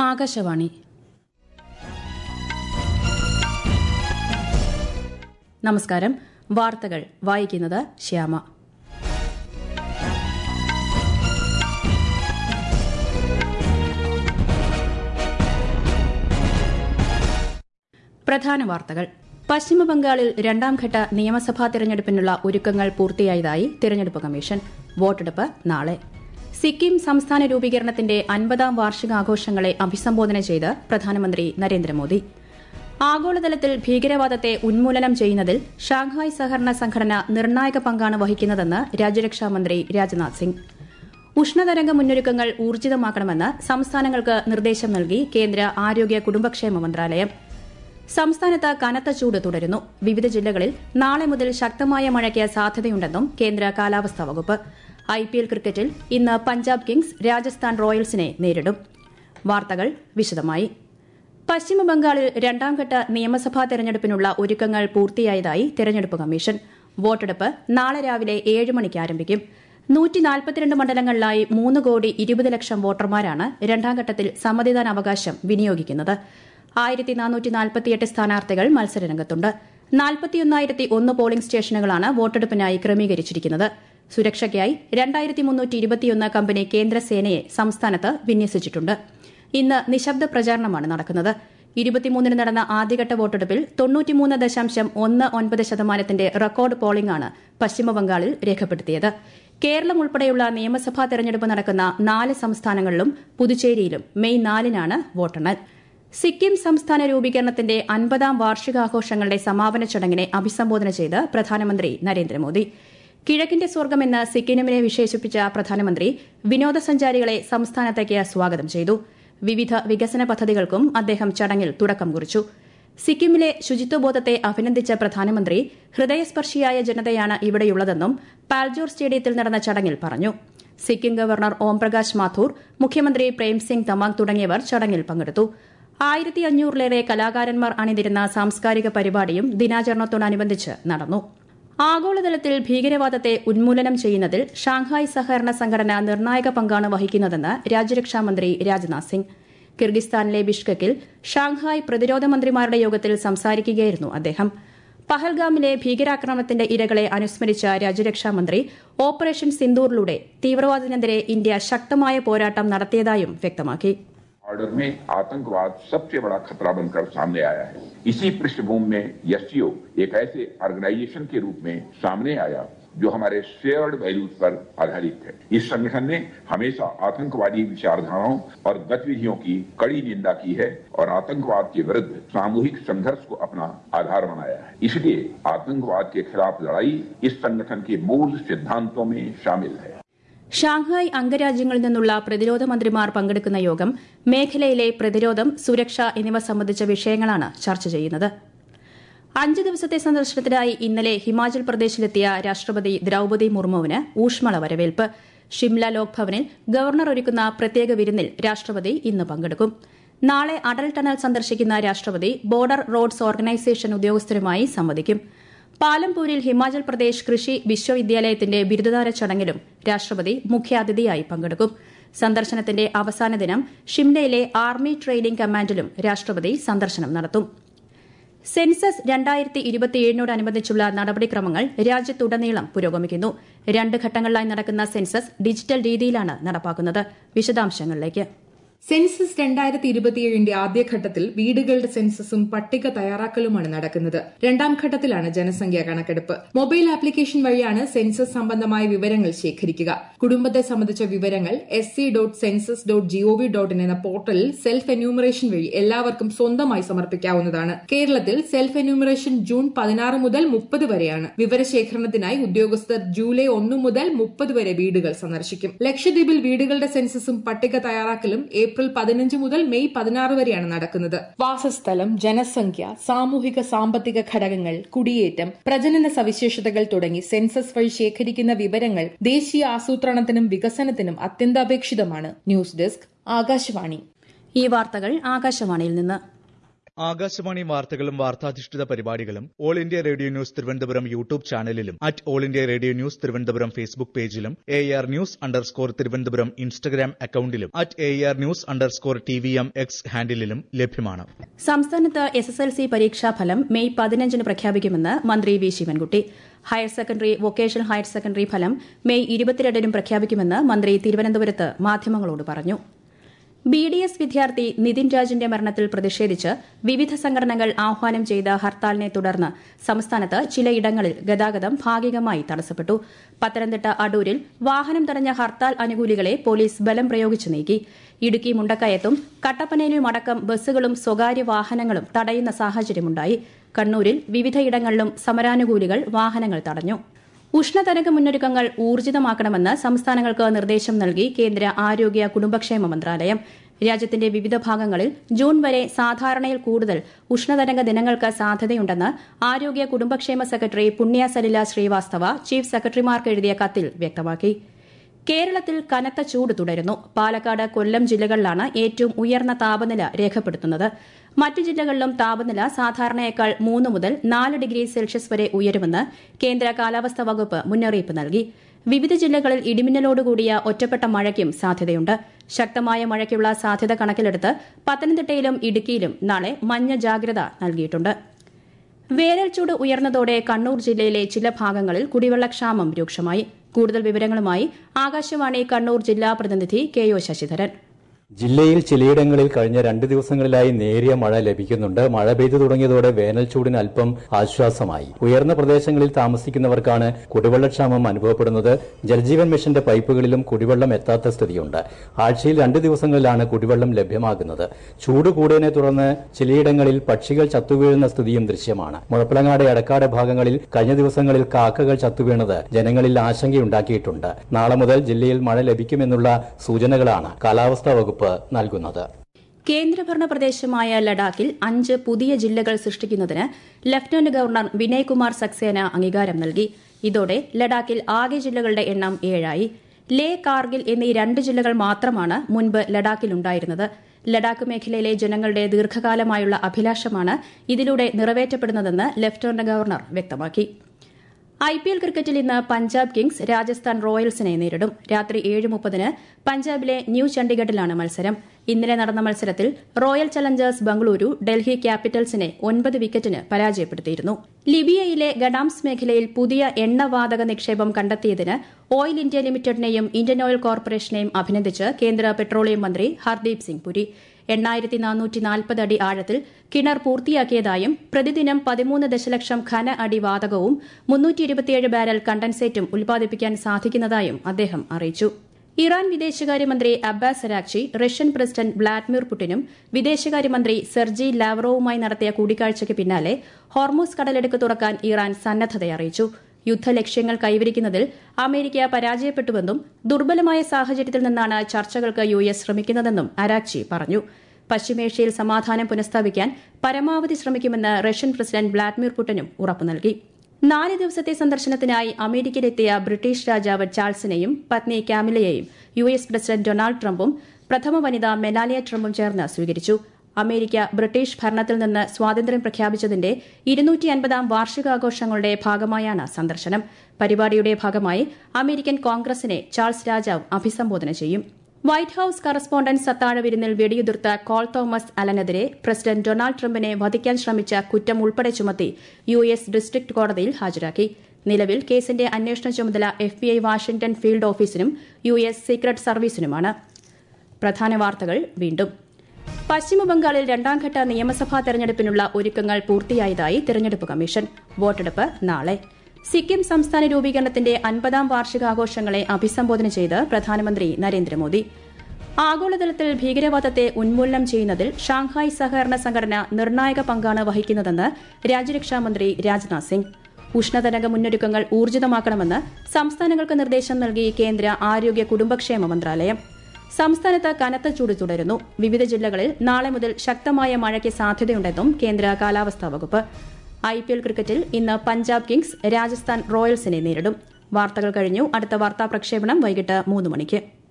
ആകാശവാണി നമസ്കാരം വാർത്തകൾ വായിക്കുന്നത് ശ്യാമ പ്രധാന വാർത്തകൾ പശ്ചിമബംഗാളിൽ രണ്ടാംഘട്ട നിയമസഭാ തെരഞ്ഞെടുപ്പിനുള്ള ഒരുക്കങ്ങൾ പൂർത്തിയായതായി തെരഞ്ഞെടുപ്പ് കമ്മീഷൻ വോട്ടെടുപ്പ് നാളെ സിക്കിം സംസ്ഥാന രൂപീകരണത്തിന്റെ അൻപതാം വാർഷികാഘോഷങ്ങളെ അഭിസംബോധന ചെയ്ത് പ്രധാനമന്ത്രി നരേന്ദ്രമോദി ആഗോളതലത്തിൽ ഭീകരവാദത്തെ ഉന്മൂലനം ചെയ്യുന്നതിൽ ഷാങ്ഹായ് സഹകരണ സംഘടന നിർണായക പങ്കാണ് വഹിക്കുന്നതെന്ന് രാജ്യരക്ഷാമന്ത്രി രാജ്നാഥ് സിംഗ് ഉഷ്ണതരംഗ മുന്നൊരുക്കങ്ങൾ ഊർജിതമാക്കണമെന്ന് സംസ്ഥാനങ്ങൾക്ക് നിർദ്ദേശം നൽകി കേന്ദ്ര ആരോഗ്യ കുടുംബക്ഷേമ മന്ത്രാലയം സംസ്ഥാനത്ത് കനത്ത ചൂട് തുടരുന്നു വിവിധ ജില്ലകളിൽ നാളെ മുതൽ ശക്തമായ മഴയ്ക്ക് സാധ്യതയുണ്ടെന്നും കേന്ദ്ര കാലാവസ്ഥാ വകുപ്പ് ഐപിഎൽ ക്രിക്കറ്റിൽ ഇന്ന് പഞ്ചാബ് കിങ്സ് രാജസ്ഥാൻ റോയൽസിനെ നേരിടും വാർത്തകൾ വിശദമായി പശ്ചിമബംഗാളിൽ രണ്ടാംഘട്ട നിയമസഭാ തെരഞ്ഞെടുപ്പിനുള്ള ഒരുക്കങ്ങൾ പൂർത്തിയായതായി തെരഞ്ഞെടുപ്പ് കമ്മീഷൻ വോട്ടെടുപ്പ് നാളെ രാവിലെ ഏഴ് മണിക്ക് ആരംഭിക്കും നൂറ്റിനാൽപ്പത്തിരണ്ട് മണ്ഡലങ്ങളിലായി മൂന്ന് കോടി ഇരുപത് ലക്ഷം വോട്ടർമാരാണ് രണ്ടാംഘട്ടത്തിൽ സമ്മതിദാനാവകാശം വിനിയോഗിക്കുന്നത് ആയിരത്തി നാനൂറ്റി നാൽപ്പത്തിയെട്ട് സ്ഥാനാർത്ഥികൾ മത്സരരംഗത്തുണ്ട് നാൽപ്പത്തിയൊന്നായിരത്തി ഒന്ന് പോളിംഗ് സ്റ്റേഷനുകളാണ് വോട്ടെടുപ്പിനായി ക്രമീകരിച്ചിരിക്കുന്നത് സുരക്ഷയ്ക്കായി രണ്ടായിരത്തി മുന്നൂറ്റി ഇരുപത്തിയൊന്ന് കമ്പനി കേന്ദ്രസേനയെ സംസ്ഥാനത്ത് വിന്യസിച്ചിട്ടുണ്ട് ഇന്ന് നിശബ്ദ പ്രചാരണമാണ് നടക്കുന്നത് ഇരുപത്തിമൂന്നിന് നടന്ന ആദ്യഘട്ട വോട്ടെടുപ്പിൽ തൊണ്ണൂറ്റിമൂന്ന് ദശാംശം ഒന്ന് ഒൻപത് ശതമാനത്തിന്റെ റെക്കോർഡ് പോളിംഗാണ് പശ്ചിമബംഗാളിൽ രേഖപ്പെടുത്തിയത് കേരളം ഉൾപ്പെടെയുള്ള നിയമസഭാ തെരഞ്ഞെടുപ്പ് നടക്കുന്ന നാല് സംസ്ഥാനങ്ങളിലും പുതുച്ചേരിയിലും മെയ് നാലിനാണ് വോട്ടെണ്ണൽ സിക്കിം സംസ്ഥാന രൂപീകരണത്തിന്റെ അൻപതാം വാർഷികാഘോഷങ്ങളുടെ സമാപന ചടങ്ങിനെ അഭിസംബോധന ചെയ്ത് പ്രധാനമന്ത്രി നരേന്ദ്രമോദി കിഴക്കിന്റെ സ്വർഗമെന്ന് സിക്കിമിനെ വിശേഷിപ്പിച്ച പ്രധാനമന്ത്രി വിനോദസഞ്ചാരികളെ സംസ്ഥാനത്തേക്ക് സ്വാഗതം ചെയ്തു വിവിധ വികസന പദ്ധതികൾക്കും അദ്ദേഹം ചടങ്ങിൽ തുടക്കം കുറിച്ചു സിക്കിമിലെ ശുചിത്വബോധത്തെ അഭിനന്ദിച്ച പ്രധാനമന്ത്രി ഹൃദയസ്പർശിയായ ജനതയാണ് ഇവിടെയുള്ളതെന്നും പാൽജോർ സ്റ്റേഡിയത്തിൽ നടന്ന ചടങ്ങിൽ പറഞ്ഞു സിക്കിം ഗവർണർ ഓംപ്രകാശ് മാഥൂർ മുഖ്യമന്ത്രി പ്രേംസിംഗ് തമാങ് തുടങ്ങിയവർ ചടങ്ങിൽ പങ്കെടുത്തു ആയിരത്തി അഞ്ഞൂറിലേറെ കലാകാരന്മാർ അണിനിരുന്ന സാംസ്കാരിക പരിപാടിയും ദിനാചരണത്തോടനുബന്ധിച്ച് നടന്നു ആഗോളതലത്തിൽ ഭീകരവാദത്തെ ഉന്മൂലനം ചെയ്യുന്നതിൽ ഷാങ്ഹായ് സഹകരണ സംഘടന നിർണായക പങ്കാണ് വഹിക്കുന്നതെന്ന് രാജ്യരക്ഷാമന്ത്രി രാജ്നാഥ് സിംഗ് കിർഗിസ്ഥാനിലെ ബിഷ്കക്കിൽ ഷാങ്ഹായ് പ്രതിരോധ മന്ത്രിമാരുടെ യോഗത്തിൽ സംസാരിക്കുകയായിരുന്നു അദ്ദേഹം പഹൽഗാമിലെ ഭീകരാക്രമണത്തിന്റെ ഇരകളെ അനുസ്മരിച്ച രാജ്യരക്ഷാമന്ത്രി ഓപ്പറേഷൻ സിന്ദൂറിലൂടെ തീവ്രവാദത്തിനെതിരെ ഇന്ത്യ ശക്തമായ പോരാട്ടം നടത്തിയതായും വ്യക്തമാക്കി ऑर्डर में आतंकवाद सबसे बड़ा खतरा बनकर सामने आया है इसी पृष्ठभूमि में एससीओ एक ऐसे ऑर्गेनाइजेशन के रूप में सामने आया जो हमारे शेयर्ड वैल्यूज पर आधारित है इस संगठन ने हमेशा आतंकवादी विचारधाराओं और गतिविधियों की कड़ी निंदा की है और आतंकवाद के विरुद्ध सामूहिक संघर्ष को अपना आधार बनाया है इसलिए आतंकवाद के खिलाफ लड़ाई इस संगठन के मूल सिद्धांतों में शामिल है ഷാങ്ഹായ് അംഗരാജ്യങ്ങളിൽ നിന്നുള്ള പ്രതിരോധ മന്ത്രിമാർ പങ്കെടുക്കുന്ന യോഗം മേഖലയിലെ പ്രതിരോധം സുരക്ഷ എന്നിവ സംബന്ധിച്ച വിഷയങ്ങളാണ് ചർച്ച ചെയ്യുന്നത് അഞ്ച് ദിവസത്തെ സന്ദർശനത്തിനായി ഇന്നലെ ഹിമാചൽ പ്രദേശിലെത്തിയ രാഷ്ട്രപതി ദ്രൌപതി മുർമുവിന് ഊഷ്മള വരവേൽപ്പ് ഷിംല ലോക് ഭവനിൽ ഗവർണർ ഒരുക്കുന്ന പ്രത്യേക വിരുന്നിൽ രാഷ്ട്രപതി ഇന്ന് പങ്കെടുക്കും നാളെ അടൽ ടണൽ സന്ദർശിക്കുന്ന രാഷ്ട്രപതി ബോർഡർ റോഡ്സ് ഓർഗനൈസേഷൻ ഉദ്യോഗസ്ഥരുമായി സംവദിക്കും പാലംപൂരിൽ ഹിമാചൽ പ്രദേശ് കൃഷി വിശ്വവിദ്യാലയത്തിന്റെ ബിരുദദാന ചടങ്ങിലും രാഷ്ട്രപതി മുഖ്യാതിഥിയായി പങ്കെടുക്കും സന്ദർശനത്തിന്റെ അവസാന ദിനം ഷിംലയിലെ ആർമി ട്രെയിനിംഗ് കമാൻഡിലും രാഷ്ട്രപതി സന്ദർശനം നടത്തും സെൻസസ് രണ്ടായിരത്തി ഇരുപത്തിയേഴിനോടനുബന്ധിച്ചുള്ള നടപടിക്രമങ്ങൾ രാജ്യത്തുടനീളം പുരോഗമിക്കുന്നു രണ്ട് ഘട്ടങ്ങളിലായി നടക്കുന്ന സെൻസസ് ഡിജിറ്റൽ രീതിയിലാണ് നടപ്പാക്കുന്നത് വിശദാംശങ്ങളിലേക്ക് സെൻസസ് രണ്ടായിരത്തി ഇരുപത്തിയേഴിന്റെ ആദ്യഘട്ടത്തിൽ വീടുകളുടെ സെൻസസും പട്ടിക തയ്യാറാക്കലുമാണ് നടക്കുന്നത് രണ്ടാം ഘട്ടത്തിലാണ് ജനസംഖ്യാ കണക്കെടുപ്പ് മൊബൈൽ ആപ്ലിക്കേഷൻ വഴിയാണ് സെൻസസ് സംബന്ധമായ വിവരങ്ങൾ ശേഖരിക്കുക കുടുംബത്തെ സംബന്ധിച്ച വിവരങ്ങൾ S C dot census dot G O V dot in എന്ന പോർട്ടലിൽ സെൽഫ് എന്യൂമറേഷൻ വഴി എല്ലാവർക്കും സ്വന്തമായി സമർപ്പിക്കാവുന്നതാണ് കേരളത്തിൽ സെൽഫ് എന്യൂമറേഷൻ ജൂൺ പതിനാറ് മുതൽ മുപ്പത് വരെയാണ് വിവരശേഖരണത്തിനായി ഉദ്യോഗസ്ഥർ ജൂലൈ ഒന്ന് മുതൽ മുപ്പത് വരെ വീടുകൾ സന്ദർശിക്കും ലക്ഷദ്വീപിൽ വീടുകളുടെ സെൻസസും പട്ടിക തയ്യാറാക്കലും ഏപ്രിൽ പതിനഞ്ച് മുതൽ മെയ് പതിനാറ് വരെയാണ് നടക്കുന്നത് വാസസ്ഥലം ജനസംഖ്യ സാമൂഹിക സാമ്പത്തിക ഘടകങ്ങൾ കുടിയേറ്റം പ്രജനന സവിശേഷതകൾ തുടങ്ങി സെൻസസ് വഴി ശേഖരിക്കുന്ന വിവരങ്ങൾ ദേശീയ ആസൂത്രണത്തിനും വികസനത്തിനും അത്യന്താപേക്ഷിതമാണ് ന്യൂസ് ഡെസ്ക് ആകാശവാണി ഈ വാർത്തകൾ ആകാശവാണിയിൽ നിന്ന് ആകാശവാണി വാർത്തകളും വാർത്താധിഷ്ഠിത പരിപാടികളും All India Radio news Thiruvananthapuram YouTube ചാനലിലും at All India Radio news Thiruvananthapuram Facebook പേജിലും A R news underscore Thiruvananthapuram Instagram അക്കൌണ്ടിലും at A R news underscore T V M X ഹാൻഡിലും ലഭ്യമാണ് സംസ്ഥാനത്ത് എസ് എസ് എൽ സി പരീക്ഷാഫലം മെയ് പതിനഞ്ചിന് പ്രഖ്യാപിക്കുമെന്ന് മന്ത്രി V Sivankutty higher secondary vocational higher secondary ഫലം മെയ് ഇരുപത്തിരണ്ടിനും പ്രഖ്യാപിക്കുമെന്ന് മന്ത്രി തിരുവനന്തപുരത്ത് മാധ്യമങ്ങളോട് പറഞ്ഞു ബി ഡി എസ് വിദ്യാർത്ഥി നിതിൻ രാജിന്റെ മരണത്തിൽ പ്രതിഷേധിച്ച് വിവിധ സംഘടനകൾ ആഹ്വാനം ചെയ്ത ഹർത്താലിനെ തുടർന്ന് സംസ്ഥാനത്ത് ചിലയിടങ്ങളിൽ ഗതാഗതം ഭാഗികമായി തടസ്സപ്പെട്ടു പത്തനംതിട്ട അടൂരിൽ വാഹനം തടഞ്ഞ ഹർത്താൽ അനുകൂലികളെ പോലീസ് ബലം പ്രയോഗിച്ചു നീക്കി ഇടുക്കി മുണ്ടക്കയത്തും കട്ടപ്പനയിലുമടക്കം ബസ്സുകളും സ്വകാര്യ വാഹനങ്ങളും തടയുന്ന സാഹചര്യമുണ്ടായി കണ്ണൂരിൽ വിവിധയിടങ്ങളിലും സമരാനുകൂലികൾ വാഹനങ്ങൾ തടഞ്ഞു ഉഷ്ണതരംഗ മുന്നൊരുക്കങ്ങൾ ഊർജിതമാക്കണമെന്ന് സംസ്ഥാനങ്ങൾക്ക് നിർദ്ദേശം നൽകി കേന്ദ്ര ആരോഗ്യ കുടുംബക്ഷേമ മന്ത്രാലയം രാജ്യത്തിന്റെ വിവിധ ഭാഗങ്ങളിൽ ജൂൺ വരെ സാധാരണയിൽ കൂടുതൽ ഉഷ്ണതരംഗ ദിനങ്ങൾക്ക് സാധ്യതയുണ്ടെന്ന് ആരോഗ്യ കുടുംബക്ഷേമ സെക്രട്ടറി പുണ്യ സലില ശ്രീവാസ്തവ ചീഫ് സെക്രട്ടറിമാർക്ക് എഴുതിയ കത്തിൽ വ്യക്തമാക്കി കേരളത്തിൽ കനത്ത ചൂട് തുടരുന്നു പാലക്കാട് കൊല്ലം ജില്ലകളിലാണ് ഏറ്റവും ഉയർന്ന താപനില രേഖപ്പെടുത്തുന്നത് മറ്റു ജില്ലകളിലും താപനില സാധാരണയേക്കാൾ മൂന്ന് മുതൽ നാല് ഡിഗ്രി സെൽഷ്യസ് വരെ ഉയരുമെന്ന് കേന്ദ്ര കാലാവസ്ഥാ വകുപ്പ് മുന്നറിയിപ്പ് നൽകി വിവിധ ജില്ലകളിൽ ഇടിമിന്നലോടുകൂടിയ ഒറ്റപ്പെട്ട മഴയ്ക്കും സാധ്യതയുണ്ട് ശക്തമായ മഴയ്ക്കുള്ള സാധ്യത കണക്കിലെടുത്ത് പത്തനംതിട്ടയിലും ഇടുക്കിയിലും നാളെ മഞ്ഞ ജാഗ്രത നൽകിയിട്ടുണ്ട് വേനൽച്ചൂട് ഉയർന്നതോടെ കണ്ണൂർ ജില്ലയിലെ ചില ഭാഗങ്ങളിൽ കുടിവെള്ളക്ഷാമം രൂക്ഷമായി കൂടുതൽ വിവരങ്ങളുമായി ആകാശവാണി കണ്ണൂർ ജില്ലാ പ്രതിനിധി കെ ഒ ശശിധരൻ ജില്ലയിൽ ചിലയിടങ്ങളിൽ കഴിഞ്ഞ രണ്ട് ദിവസങ്ങളിലായി നേരിയ മഴ ലഭിക്കുന്നുണ്ട് മഴ പെയ്തു തുടങ്ങിയതോടെ വേനൽ ചൂടിന് അല്പം ആശ്വാസമായി ഉയർന്ന പ്രദേശങ്ങളിൽ താമസിക്കുന്നവർക്കാണ് കുടിവെള്ളക്ഷാമം അനുഭവപ്പെടുന്നത് ജൽജീവൻ മിഷന്റെ പൈപ്പുകളിലും കുടിവെള്ളം എത്താത്ത സ്ഥിതിയുണ്ട് ആഴ്ചയിൽ രണ്ട് ദിവസങ്ങളിലാണ് കുടിവെള്ളം ലഭ്യമാകുന്നത് ചൂട് കൂടിയതിനെ തുടർന്ന് ചിലയിടങ്ങളിൽ പക്ഷികൾ ചത്തുവീഴുന്ന സ്ഥിതിയും ദൃശ്യമാണ് മുഴപ്പിലങ്ങാട് എടക്കാട് ഭാഗങ്ങളിൽ കഴിഞ്ഞ ദിവസങ്ങളിൽ കാക്കകൾ ചത്തുവീണത് ജനങ്ങളിൽ ആശങ്കയുണ്ടാക്കിയിട്ടുണ്ട് നാളെ മുതൽ ജില്ലയിൽ മഴ ലഭിക്കുമെന്നുള്ള സൂചനകളാണ് കാലാവസ്ഥാ വകുപ്പ് നൽകുന്നത് കേന്ദ്രഭരണ പ്രദേശമായ ലഡാക്കിൽ അഞ്ച് പുതിയ ജില്ലകൾ സൃഷ്ടിക്കുന്നതിന് ലഫ്റ്റനന്റ് ഗവർണർ വിനയ്കുമാർ സക്സേന അംഗീകാരം നൽകി ഇതോടെ ലഡാക്കിൽ ആകെ ജില്ലകളുടെ എണ്ണം ഏഴായി ലേ കാർഗിൽ എന്നീ രണ്ട് ജില്ലകൾ മാത്രമാണ് മുൻപ് ലഡാക്കിലുണ്ടായിരുന്നത് ലഡാക്ക് മേഖലയിലെ ജനങ്ങളുടെ ദീർഘകാലമായുള്ള അഭിലാഷമാണ് ഇതിലൂടെ നിറവേറ്റപ്പെടുന്നതെന്ന് ലഫ്റ്റനന്റ് ഗവർണർ വ്യക്തമാക്കി ഐ പി എൽ ക്രിക്കറ്റിൽ ഇന്ന് പഞ്ചാബ് കിങ്സ് രാജസ്ഥാൻ റോയൽസിനെ നേരിടും രാത്രി ഏഴ് മുപ്പതിന് പഞ്ചാബിലെ ന്യൂ ചണ്ഡിഗഡിലാണ് മത്സരം ഇന്നലെ നടന്ന മത്സരത്തിൽ റോയൽ ചലഞ്ചേഴ്സ് ബംഗളൂരു ഡൽഹി ക്യാപിറ്റൽസിനെ ഒൻപത് വിക്കറ്റിന് പരാജയപ്പെടുത്തിയിരുന്നു ലിബിയയിലെ ഗഡാംസ് മേഖലയിൽ പുതിയ എണ്ണവാതക നിക്ഷേപം കണ്ടെത്തിയതിന് ഓയിൽ ഇന്ത്യ ലിമിറ്റഡിനെയും ഇന്ത്യൻ ഓയിൽ കോർപ്പറേഷനെയും അഭിനന്ദിച്ച് കേന്ദ്ര പെട്രോളിയം മന്ത്രി ഹർദീപ് സിംഗ് പുരി എണ്ണായിരത്തി നാനൂറ്റി നാൽപ്പത് അടി ആഴത്തിൽ കിണർ പൂർത്തിയാക്കിയതായും പ്രതിദിനം പതിമൂന്ന് ദശലക്ഷം ഘന അടി വാതകവും മുന്നൂറ്റി ഇരുപത്തിയേഴ് ബാരൽ കണ്ടൻസേറ്റും ഉൽപ്പാദിപ്പിക്കാൻ സാധിക്കുന്നതായും അദ്ദേഹം അറിയിച്ചു ഇറാൻ വിദേശകാര്യമന്ത്രി Abbas Araghchi Russian president Vladimir പുടിനും വിദേശകാര്യമന്ത്രി സെർജി ലാവ്റോവുമായി നടത്തിയ കൂടിക്കാഴ്ചയ്ക്ക് പിന്നാലെ ഹോർമൂസ് കടലെടുക്ക് തുറക്കാൻ ഇറാൻ സന്നദ്ധത അറിയിച്ചു യുദ്ധലക്ഷ്യങ്ങൾ കൈവരിക്കുന്നതിൽ അമേരിക്ക പരാജയപ്പെട്ടുവെന്നും ദുർബലമായ സാഹചര്യത്തിൽ നിന്നാണ് ചർച്ചകൾക്ക് യു എസ് ശ്രമിക്കുന്നതെന്നും അരാക്ചി പറഞ്ഞു പശ്ചിമേഷ്യയിൽ സമാധാനം പുനഃസ്ഥാപിക്കാൻ പരമാവധി ശ്രമിക്കുമെന്ന് റഷ്യൻ പ്രസിഡന്റ് വ്ളാഡിമിർ പുടിനും ഉറപ്പു നൽകി നാല് ദിവസത്തെ സന്ദർശനത്തിനായി അമേരിക്കയിലെത്തിയ ബ്രിട്ടീഷ് രാജാവ് ചാൾസിനെയും പത്നി കാമിലയെയും യു എസ് പ്രസിഡന്റ് ഡൊണാൾഡ് ട്രംപും പ്രഥമ വനിത മെലാനിയ ട്രംപും ചേർന്ന് സ്വീകരിച്ചു അമേരിക്ക ബ്രിട്ടീഷ് ഭരണത്തിൽ നിന്ന് സ്വാതന്ത്ര്യം പ്രഖ്യാപിച്ചതിന്റെ ഇരുന്നൂറ്റി അൻപതാം വാർഷികാഘോഷങ്ങളുടെ ഭാഗമായാണ് സന്ദർശനം പരിപാടിയുടെ ഭാഗമായി അമേരിക്കൻ കോൺഗ്രസിനെ ചാൾസ് രാജാവ് അഭിസംബോധന ചെയ്യും വൈറ്റ് ഹൌസ് കറസ്പോണ്ടന്റ് സത്താഴ വിരുന്നിൽ വെടിയുതിർത്ത കോൾ തോമസ് അലനെതിരെ പ്രസിഡന്റ് ഡൊണാൾഡ് ട്രംപിനെ വധിക്കാൻ ശ്രമിച്ച കുറ്റം ഉൾപ്പെടെ ചുമത്തി യു എസ് ഡിസ്ട്രിക്ട് കോടതിയിൽ ഹാജരാക്കി നിലവിൽ കേസിന്റെ അന്വേഷണ ചുമതല എഫ്ബിഐ വാഷിംഗ്ടൺ ഫീൽഡ് ഓഫീസിനും യു എസ് സീക്രട്ട് സർവീസിനുമാണ് പ്രധാന വാർത്തകൾ വീണ്ടും പശ്ചിമബംഗാളിൽ രണ്ടാംഘട്ട നിയമസഭാ തെരഞ്ഞെടുപ്പിനുള്ള ഒരുക്കങ്ങൾ പൂർത്തിയായതായി തെരഞ്ഞെടുപ്പ് കമ്മീഷൻ വോട്ടെടുപ്പ് നാളെ സിക്കിം സംസ്ഥാന രൂപീകരണത്തിന്റെ അൻപതാം വാർഷികാഘോഷങ്ങളെ അഭിസംബോധന ചെയ്ത് പ്രധാനമന്ത്രി നരേന്ദ്രമോദി ആഗോളതലത്തിൽ ഭീകരവാദത്തെ ഉന്മൂലനം ചെയ്യുന്നതിൽ ഷാങ്ഹായ് സഹകരണ സംഘടന നിർണായക പങ്കാണ് വഹിക്കുന്നതെന്ന് രാജ്യരക്ഷാമന്ത്രി രാജ്നാഥ് സിംഗ് ഉഷ്ണതരംഗ മുന്നൊരുക്കങ്ങൾ ഊർജിതമാക്കണമെന്ന് സംസ്ഥാനങ്ങൾക്ക് നിർദ്ദേശം നൽകി കേന്ദ്ര ആരോഗ്യ കുടുംബക്ഷേമ മന്ത്രാലയം സംസ്ഥാനത്ത് കനത്ത ചൂട് തുടരുന്നു വിവിധ ജില്ലകളിൽ നാളെ മുതൽ ശക്തമായ മഴയ്ക്ക് സാധ്യതയുണ്ടെന്നും കേന്ദ്ര കാലാവസ്ഥാ വകുപ്പ് ഐ പി എൽ ക്രിക്കറ്റിൽ ഇന്ന് പഞ്ചാബ് കിങ്സ് രാജസ്ഥാൻ റോയൽസിനെ നേരിടും വാർത്തകൾ കഴിഞ്ഞു അടുത്ത വാർത്താ പ്രക്ഷേപണം വൈകിട്ട് മൂന്ന് മണിക്ക്